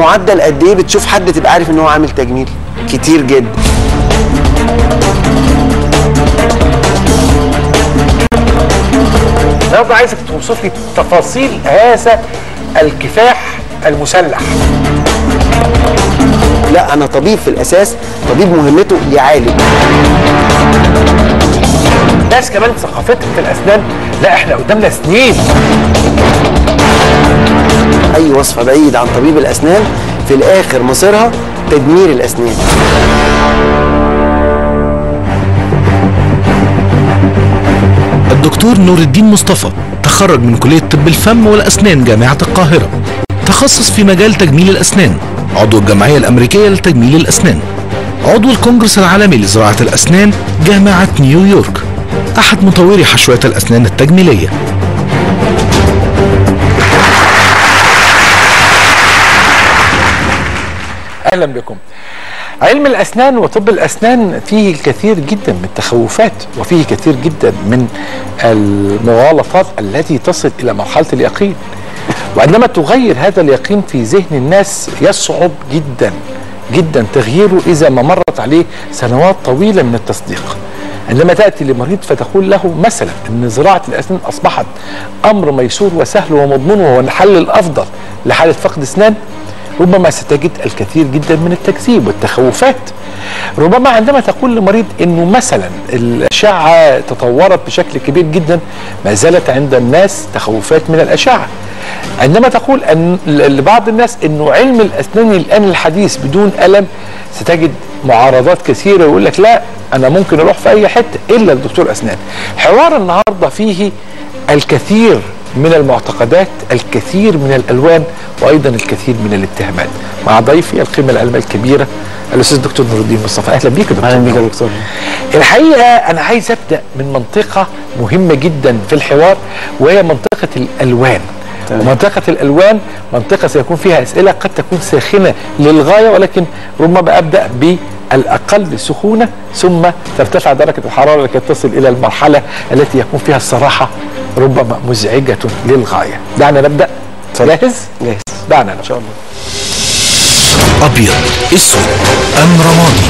معدل قد ايه بتشوف حد تبقى عارف ان هو عامل تجميل كتير جدا النهارده عايزك توصف لي تفاصيل هذا الكفاح المسلح لا انا طبيب في الاساس طبيب مهمته يعالج ناس كمان ثقافتهم في الاسنان لا احنا قدامنا سنين اي وصفه بعيد عن طبيب الاسنان في الاخر مصيرها تدمير الاسنان الدكتور نور الدين مصطفى تخرج من كلية طب الفم والأسنان جامعة القاهرة تخصص في مجال تجميل الأسنان عضو الجمعية الأمريكية لتجميل الأسنان عضو الكونجرس العالمي لزراعة الأسنان جامعة نيويورك أحد مطوري حشوات الأسنان التجميلية اهلا بكم علم الاسنان وطب الاسنان فيه الكثير جدا من التخوفات وفيه كثير جدا من المغالطات التي تصل الى مرحله اليقين وعندما تغير هذا اليقين في ذهن الناس يصعب جدا جدا تغييره اذا ما مرت عليه سنوات طويله من التصديق عندما تاتي لمريض فتقول له مثلا ان زراعه الاسنان اصبحت امر ميسور وسهل ومضمون وهو الحل الافضل لحاله فقد اسنان ربما ستجد الكثير جدا من التكذيب والتخوفات ربما عندما تقول لمريض انه مثلا الاشعه تطورت بشكل كبير جدا ما زالت عند الناس تخوفات من الاشعه عندما تقول ان لبعض الناس انه علم الاسنان الان الحديث بدون الم ستجد معارضات كثيره يقول لك لا انا ممكن اروح في اي حته الا لدكتور اسنان حوار النهارده فيه الكثير من المعتقدات الكثير من الالوان وايضا الكثير من الاتهامات مع ضيفي القيمه العلميه الكبيره الاستاذ الدكتور نور الدين مصطفى اهلا بيك يا دكتور اهلا بيك يا دكتور الحقيقه انا عايز ابدا من منطقه مهمه جدا في الحوار وهي منطقه الالوان تمام. ومنطقة الألوان منطقة سيكون فيها أسئلة قد تكون ساخنة للغاية ولكن ربما أبدأ بالأقل سخونة ثم ترتفع درجة الحرارة لكي تصل إلى المرحلة التي يكون فيها الصراحة ربما مزعجة للغاية دعنا نبدأ جاهز؟ جاهز دعنا إن شاء الله أبيض أسود أم رمادي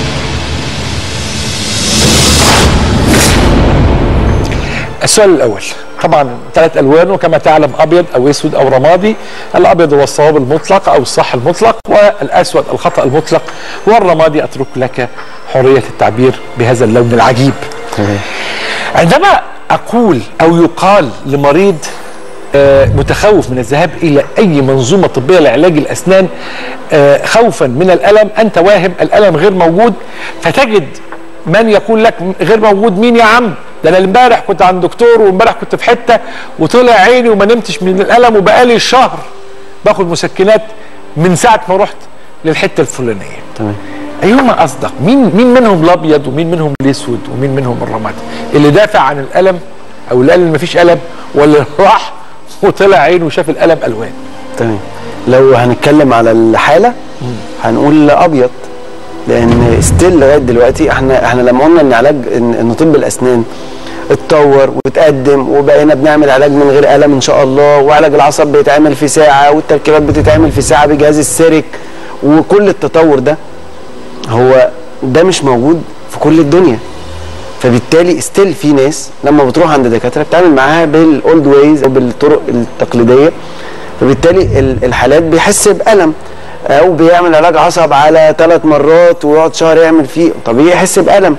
السؤال الأول طبعا ثلاث ألوان وكما تعلم أبيض أو أسود أو رمادي الأبيض هو الصواب المطلق أو الصح المطلق والأسود الخطأ المطلق والرمادي أترك لك حرية التعبير بهذا اللون العجيب تمام عندما أقول أو يقال لمريض آه، متخوف من الذهاب الى اي منظومه طبيه لعلاج الاسنان آه، خوفا من الالم انت واهم الالم غير موجود فتجد من يقول لك غير موجود مين يا عم ده انا امبارح كنت عند دكتور وامبارح كنت في حته وطلع عيني وما نمتش من الالم وبقالي شهر باخد مسكنات من ساعه ما رحت للحته الفلانيه تمام ايهما اصدق مين مين منهم الابيض ومين منهم الاسود ومين منهم الرمادي اللي دافع عن الالم او اللي قال ان مفيش الم ولا راح وطلع عينه وشاف الالم الوان تمام لو هنتكلم على الحاله هنقول ابيض لان ستيل لغايه دلوقتي احنا احنا لما قلنا ان علاج ان, إن طب الاسنان اتطور واتقدم وبقينا بنعمل علاج من غير الم ان شاء الله وعلاج العصب بيتعمل في ساعه والتركيبات بتتعمل في ساعه بجهاز السيرك وكل التطور ده هو ده مش موجود في كل الدنيا فبالتالي ستيل في ناس لما بتروح عند دكاتره بتعمل معاها بالاولد ويز او بالطرق التقليديه فبالتالي ال- الحالات بيحس بالم او بيعمل علاج عصب على ثلاث مرات ويقعد شهر يعمل فيه طبيعي يحس بالم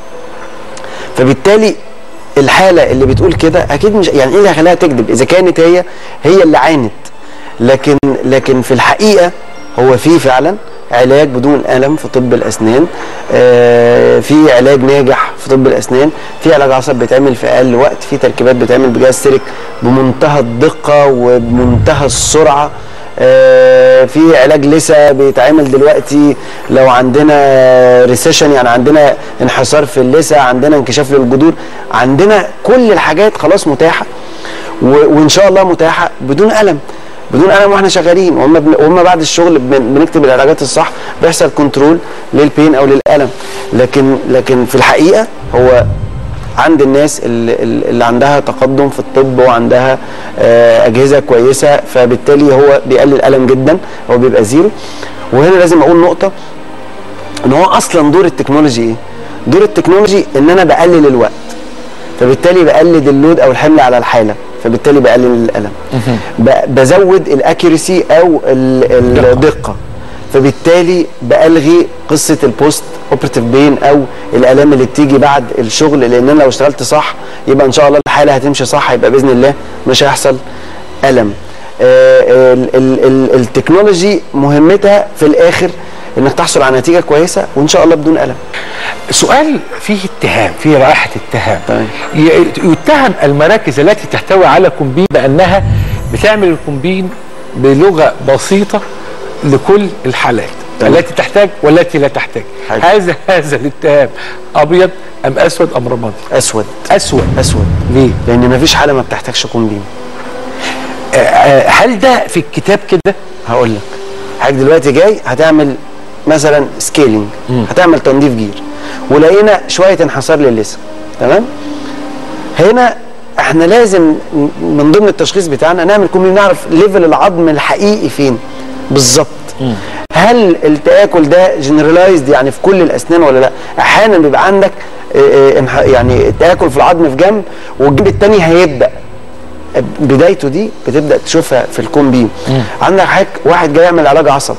فبالتالي الحاله اللي بتقول كده اكيد مش يعني ايه اللي هيخليها تكذب اذا كانت هي هي اللي عانت لكن لكن في الحقيقه هو في فعلا علاج بدون الم في طب الاسنان آه في علاج ناجح في طب الاسنان في علاج عصب بيتعمل في اقل وقت في تركيبات بتعمل بجهاز سيرك بمنتهى الدقه وبمنتهى السرعه آه في علاج لسه بيتعمل دلوقتي لو عندنا ريسيشن يعني عندنا انحسار في اللثه عندنا انكشاف للجذور عندنا كل الحاجات خلاص متاحه و- وان شاء الله متاحه بدون الم بدون الم واحنا شغالين وهم بن... وهم بعد الشغل بن... بنكتب العلاجات الصح بيحصل كنترول للبين او للالم لكن لكن في الحقيقه هو عند الناس اللي, اللي عندها تقدم في الطب وعندها آه، اجهزه كويسه فبالتالي هو بيقلل الالم جدا هو بيبقى زيرو وهنا لازم اقول نقطه ان هو اصلا دور التكنولوجي ايه؟ دور التكنولوجي ان انا بقلل الوقت فبالتالي بقلل اللود او الحمل على الحاله فبالتالي بقلل الالم ب- بزود الاكيرسي او ال- دقة. الدقه فبالتالي بالغي قصه البوست اوبرتيف بين او الالام اللي بتيجي بعد الشغل لان انا لو اشتغلت صح يبقى ان شاء الله الحاله هتمشي صح يبقى باذن الله مش هيحصل الم آه، ال- ال- ال- التكنولوجي مهمتها في الاخر انك تحصل على نتيجه كويسه وان شاء الله بدون الم سؤال فيه اتهام فيه رائحة اتهام تمام. ي- يتهم المراكز التي تحتوي على كومبين بأنها بتعمل الكومبين بلغة بسيطة لكل الحالات تمام. التي تحتاج والتي لا تحتاج حلو. هذا هذا الاتهام أبيض أم أسود أم رمادي اسود أسود اسود ليه لان مفيش حاله ما بتحتاجش كومبين آه، آه، هل ده في الكتاب كده هقول لك حضرتك دلوقتي جاي هتعمل مثلا سكيلينج هتعمل تنظيف جير ولقينا شويه انحسار للثه تمام هنا احنا لازم من ضمن التشخيص بتاعنا نعمل كومبين نعرف ليفل العظم الحقيقي فين بالظبط هل التآكل ده جنرالايزد يعني في كل الاسنان ولا لا احيانا بيبقى عندك اه، اه، انح- يعني تآكل في العظم في جنب والجنب التاني هيبدأ بدايته دي بتبدا تشوفها في الكومبين عندك حضرتك واحد جاي يعمل علاج عصب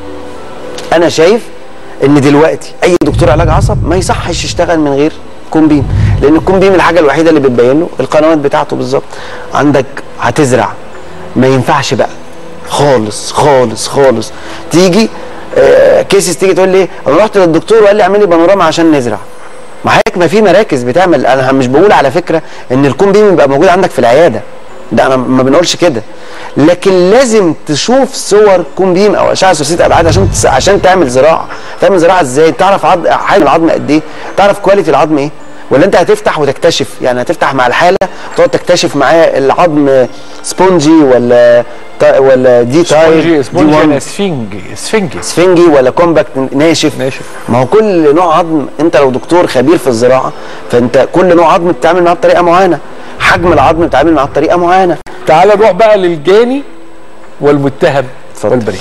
انا شايف ان دلوقتي اي دكتور علاج عصب ما يصحش يشتغل من غير كومبين لان الكومبين الحاجه الوحيده اللي بتبين له القنوات بتاعته بالظبط عندك هتزرع ما ينفعش بقى خالص خالص خالص تيجي آه كيسز تيجي تقول لي انا رحت للدكتور وقال لي اعمل لي بانوراما عشان نزرع ما حضرتك ما في مراكز بتعمل انا مش بقول على فكره ان الكومبين يبقى موجود عندك في العياده ده انا ما بنقولش كده لكن لازم تشوف صور كوم بيم او اشعه ثلاثيه ابعاد عشان تس... عشان تعمل زراعه تعمل زراعه ازاي تعرف عض... حجم العظم قد ايه تعرف كواليتي العظم ايه ولا انت هتفتح وتكتشف يعني هتفتح مع الحاله تقعد تكتشف معاه العظم سبونجي ولا تا... ولا دي تايب سبونجي دي سبونجي وان. أنا سفنجي سفنجي سفنجي ولا كومباكت ناشف ناشف. ما هو كل نوع عظم انت لو دكتور خبير في الزراعه فانت كل نوع عظم بتتعامل معاه بطريقه معينه حجم العظم بتتعامل معاه بطريقه معينه تعال نروح بقى للجاني والمتهم اتفضل. والبريء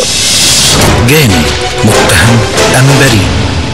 جاني متهم أم بريء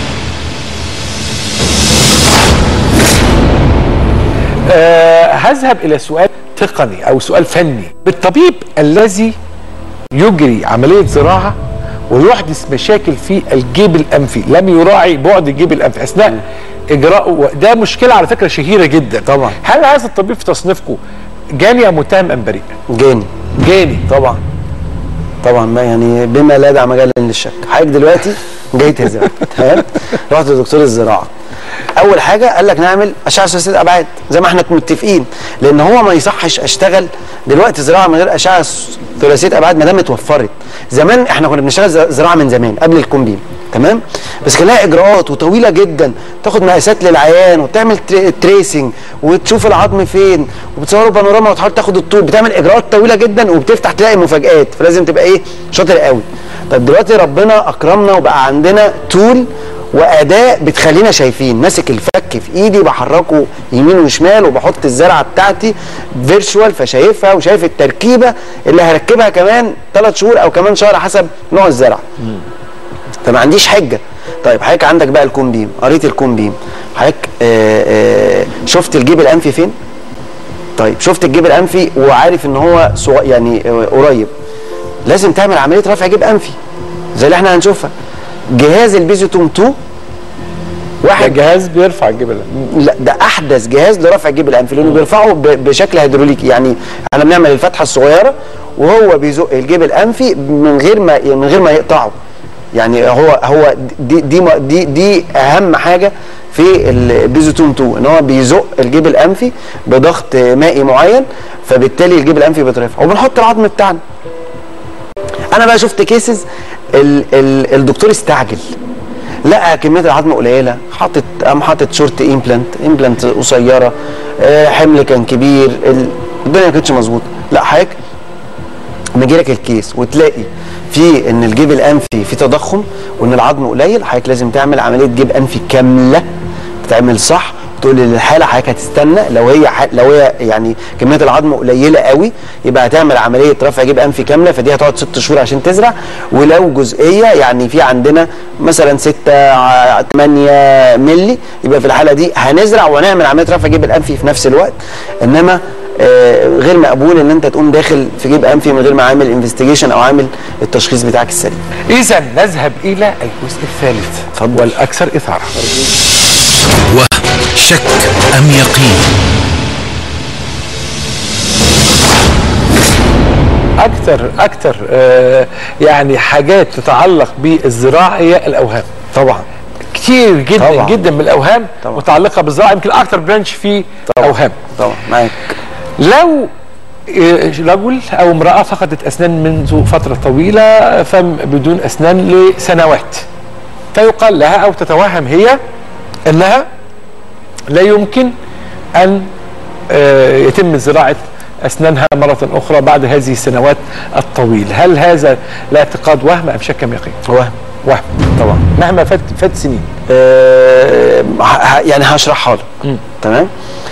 آه هذهب الى سؤال تقني او سؤال فني بالطبيب الذي يجري عمليه زراعه ويحدث مشاكل في الجيب الانفي لم يراعي بعد الجيب الانفي اثناء اجراءه ده مشكله على فكره شهيره جدا طبعا. هل هذا الطبيب في تصنيفكم جاني ام متهم ام بريء جاني جاني طبعا طبعا ما يعني بما لا داعي مجال للشك حضرتك دلوقتي جاي تزرع تمام رحت لدكتور الزراعه اول حاجه قال لك نعمل اشعه ثلاثيه ابعاد زي ما احنا متفقين لان هو ما يصحش اشتغل دلوقتي زراعه من غير اشعه ثلاثيه ابعاد ما دام اتوفرت زمان احنا كنا بنشتغل ز- زراعه من زمان قبل الكومبين تمام بس كان لها اجراءات وطويله جدا تاخد مقاسات للعيان وتعمل تري- تريسنج وتشوف العظم فين وبتصوره بانوراما وتحاول تاخد الطول بتعمل اجراءات طويله جدا وبتفتح تلاقي مفاجات فلازم تبقى ايه شاطر قوي طب دلوقتي ربنا اكرمنا وبقى عندنا تول واداه بتخلينا شايفين ماسك الفك في ايدي بحركه يمين وشمال وبحط الزرعه بتاعتي فيرتشوال فشايفها وشايف التركيبه اللي هركبها كمان ثلاث شهور او كمان شهر حسب نوع الزرعه فما عنديش حجه طيب حضرتك عندك بقى الكوم بيم قريت الكوم بيم حضرتك آه، آه، شفت الجيب الانفي فين طيب شفت الجيب الانفي وعارف ان هو صغ... يعني آه، قريب لازم تعمل عمليه رفع جيب انفي زي اللي احنا هنشوفها جهاز البيزوتوم 2 ده واحد جهاز بيرفع الجيب الانفي لا ده احدث جهاز لرفع الجيب الانفي لانه بيرفعه ب- بشكل هيدروليكي يعني احنا بنعمل الفتحه الصغيره وهو بيزق الجيب الانفي من غير ما من غير ما يقطعه يعني هو هو دي دي دي, دي اهم حاجه في البيزوتوم 2 ان هو بيزق الجيب الانفي بضغط مائي معين فبالتالي الجيب الانفي بيترفع وبنحط العظم بتاعنا انا بقى شفت كيسز ال ال الدكتور استعجل لقى كميه العظم قليله حاطط قام حاطط شورت امبلانت امبلانت قصيره آه، حمل كان كبير ال- الدنيا ما كانتش مظبوطه لا حضرتك لما يجي لك الكيس وتلاقي في ان الجيب الانفي في تضخم وان العظم قليل حضرتك لازم تعمل عمليه جيب انفي كامله تتعمل صح تقول لي الحاله حضرتك هتستنى لو هي ح... لو هي يعني كميه العظم قليله قوي يبقى هتعمل عمليه رفع جيب انفي كامله فدي هتقعد ست شهور عشان تزرع ولو جزئيه يعني في عندنا مثلا 6 8 مللي يبقى في الحاله دي هنزرع ونعمل عمليه رفع جيب الانفي في نفس الوقت انما آه، غير مقبول ان انت تقوم داخل في جيب انفي من غير ما عامل انفستيجيشن او عامل التشخيص بتاعك السليم اذا نذهب الى الجزء الثالث اتفضل. والاكثر اثاره وهم شك أم يقين اكثر اكثر آه يعني حاجات تتعلق بالزراعه هي الاوهام طبعا كتير جدا طبعا. جدا من الاوهام طبعا. متعلقه بالزراعه يمكن اكثر برانش فيه اوهام طبعا معاك لو آه، رجل او امراه فقدت اسنان منذ فتره طويله فم بدون اسنان لسنوات فيقال لها او تتوهم هي انها لا يمكن ان آه، يتم زراعه اسنانها مره اخرى بعد هذه السنوات الطويله، هل هذا الاعتقاد وهم ام شك ام يقين؟ هو وهم طبعا مهما فات فات سنين آه ه- ه- يعني هشرحها لك تمام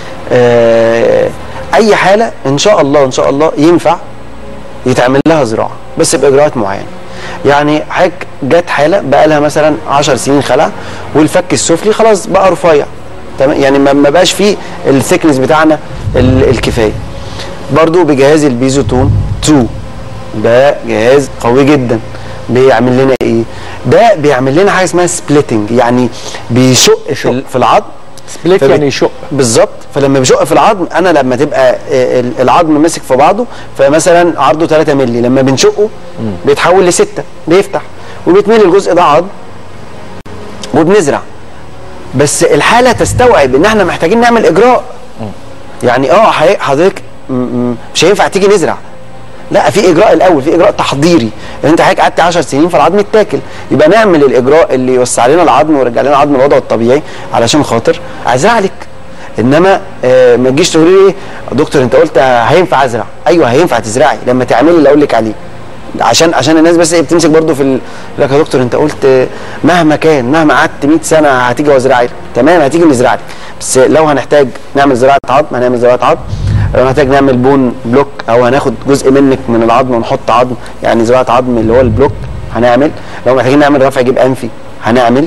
آه اي حاله ان شاء الله ان شاء الله ينفع يتعمل لها زراعه بس باجراءات معينه يعني حضرتك جت حاله بقى لها مثلا 10 سنين خلع والفك السفلي خلاص بقى رفيع تمام يعني ما ما بقاش فيه الثيكنس بتاعنا ال- الكفايه برضو بجهاز البيزوتون 2 ده جهاز قوي جدا بيعمل لنا ايه ده بيعمل لنا حاجه اسمها سبليتنج يعني بيشق في, ال- في العظم سبليت فبت- يعني يشق بالظبط فلما بيشق في العظم انا لما تبقى آه، ال- العظم ماسك في بعضه فمثلا عرضه 3 مللي لما بنشقه بيتحول ل 6 بيفتح وبيتملي الجزء ده عظم وبنزرع بس الحاله تستوعب ان احنا محتاجين نعمل اجراء يعني اه حي- حضرتك م- م- مش هينفع تيجي نزرع لا في اجراء الاول في اجراء تحضيري لان انت حضرتك قعدت 10 سنين فالعظم يتاكل يبقى نعمل الاجراء اللي يوسع لنا العظم ويرجع لنا العظم لوضعه الطبيعي علشان خاطر ازرع لك انما آه ما تجيش تقولي لي ايه دكتور انت قلت هينفع ازرع ايوه هينفع تزرعي لما تعملي اللي اقول لك عليه عشان عشان الناس بس ايه بتمسك برضو في ال... يقول لك يا دكتور انت قلت آه، مهما كان مهما قعدت 100 سنه هتيجي وازرع لك تمام هتيجي نزرع لك بس لو هنحتاج نعمل زراعه عظم هنعمل زراعه عظم لو هنحتاج نعمل بون بلوك او هناخد جزء منك من العظم ونحط عظم يعني زراعه عظم اللي هو البلوك هنعمل لو محتاجين نعمل رفع جيب انفي هنعمل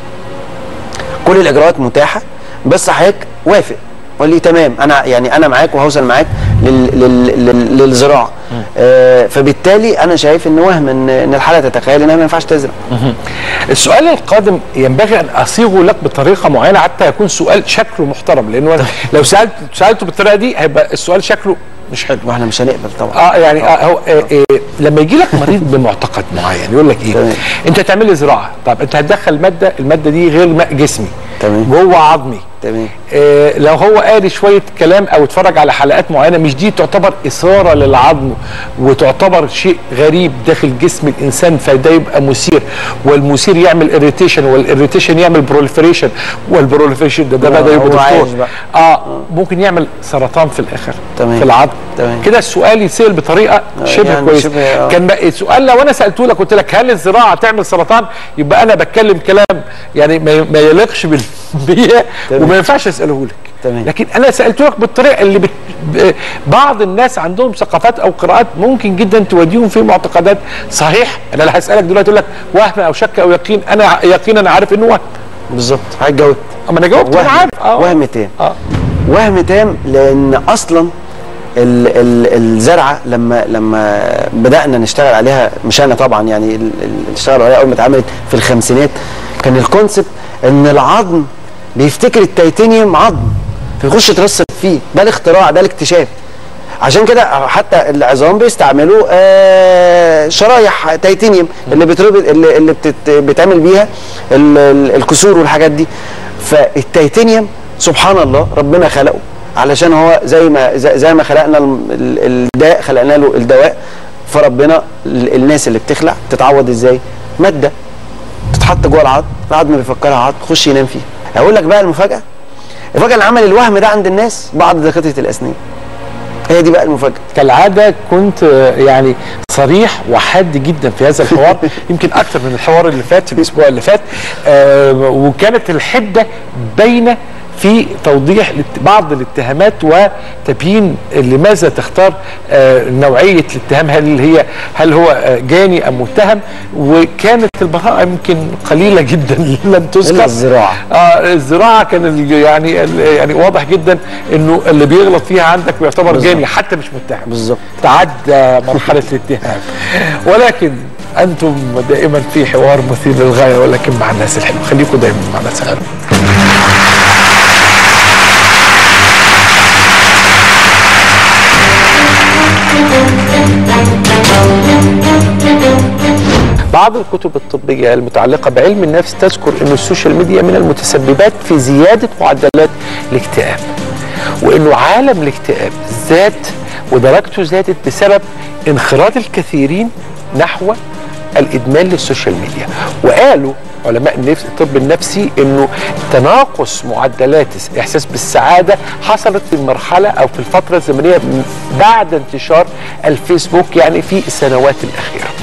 كل الاجراءات متاحه بس حضرتك وافق قال لي تمام انا يعني انا معاك وهوصل معاك لل لل لل للزراعه آه فبالتالي انا شايف ان وهم ان ان الحاله تتخيل انها ما ينفعش تزرع السؤال القادم ينبغي ان اصيغه لك بطريقه معينه حتى يكون سؤال شكله محترم لانه أنا لو سالت سالته بالطريقه دي هيبقى السؤال شكله مش حلو واحنا مش هنقبل طبعا اه يعني آه هو آه آه لما يجي لك مريض بمعتقد معين يقول لك ايه تمام. انت تعمل لي زراعه طب انت هتدخل ماده الماده دي غير ماء جسمي تمام. جوه عظمي تمام آه لو هو قاري شويه كلام او اتفرج على حلقات معينه مش دي تعتبر اثاره للعظم وتعتبر شيء غريب داخل جسم الانسان فده يبقى مثير والمثير يعمل اريتيشن والاريتيشن يعمل بروليفريشن والبروليفريشن ده ده آه، بدا يبقى هو عايش دكتور بقى. اه ممكن يعمل سرطان في الاخر تمام. في العظم تمام. كده السؤال يتسال بطريقه شبه يعني كويسه شبه، آه. كان بقى السؤال لو انا سالته لك قلت لك هل الزراعه تعمل سرطان يبقى انا بتكلم كلام يعني ما ما يليقش بالبيئه تمام. وما ينفعش اساله لك تمام. لكن انا سالته لك بالطريقه اللي بت... ب- بعض الناس عندهم ثقافات او قراءات ممكن جدا توديهم في معتقدات صحيح انا اللي هسالك دلوقتي اقول لك وهم او شك او يقين انا يقينا عارف انه وهم بالظبط حضرتك جاوبت اما انا جاوبت انا وهم عارف اه وهم تام اه وهم تام لان اصلا ال ال الزرعه لما لما بدانا نشتغل عليها مش انا طبعا يعني ال- ال- اشتغلوا عليها اول ما اتعملت في الخمسينات كان الكونسبت ان العظم بيفتكر التيتانيوم عظم فيخش يترسب فيه ده الاختراع ده الاكتشاف عشان كده حتى العظام بيستعملوا آه شرايح تيتانيوم اللي بتربط اللي, اللي بتت بتعمل بيها ال- ال- الكسور والحاجات دي فالتيتانيوم سبحان الله ربنا خلقه علشان هو زي ما زي زي ما خلقنا ال- ال- الداء خلقنا له الدواء فربنا ال- الناس اللي بتخلع تتعوض ازاي؟ ماده تتحط جوه العظم العظم بيفكرها عظم يخش ينام فيها اقول لك بقى المفاجاه المفاجاه اللي عمل الوهم ده عند الناس بعض دكاتره الاسنان هي دي بقى المفاجاه كالعاده كنت آه، يعني صريح وحاد جدا في هذا الحوار يمكن اكثر من الحوار اللي فات الاسبوع اللي فات آه، وكانت الحده باينه في توضيح لت- بعض الاتهامات وتبيين لماذا تختار آه، نوعيه الاتهام هل هي هل هو آه، جاني ام متهم وكانت البراءه يمكن قليله جدا لم تذكر إلا الزراعة. اه الزراعه كان ال- يعني ال- يعني واضح جدا انه اللي بيغلط فيها عندك بيعتبر بالظبط. جاني حتى مش متهم بالظبط. تعدى مرحله الاتهام ولكن انتم دائما في حوار مثير للغايه ولكن مع الناس الحلوه خليكم دائما مع الناس الحلوه بعض الكتب الطبية المتعلقة بعلم النفس تذكر أن السوشيال ميديا من المتسببات في زيادة معدلات الاكتئاب وأنه عالم الاكتئاب زاد ودرجته زادت بسبب انخراط الكثيرين نحو الإدمان للسوشيال ميديا وقالوا علماء النفس الطب النفسي انه تناقص معدلات الاحساس بالسعاده حصلت في المرحله او في الفتره الزمنيه بعد انتشار الفيسبوك يعني في السنوات الاخيره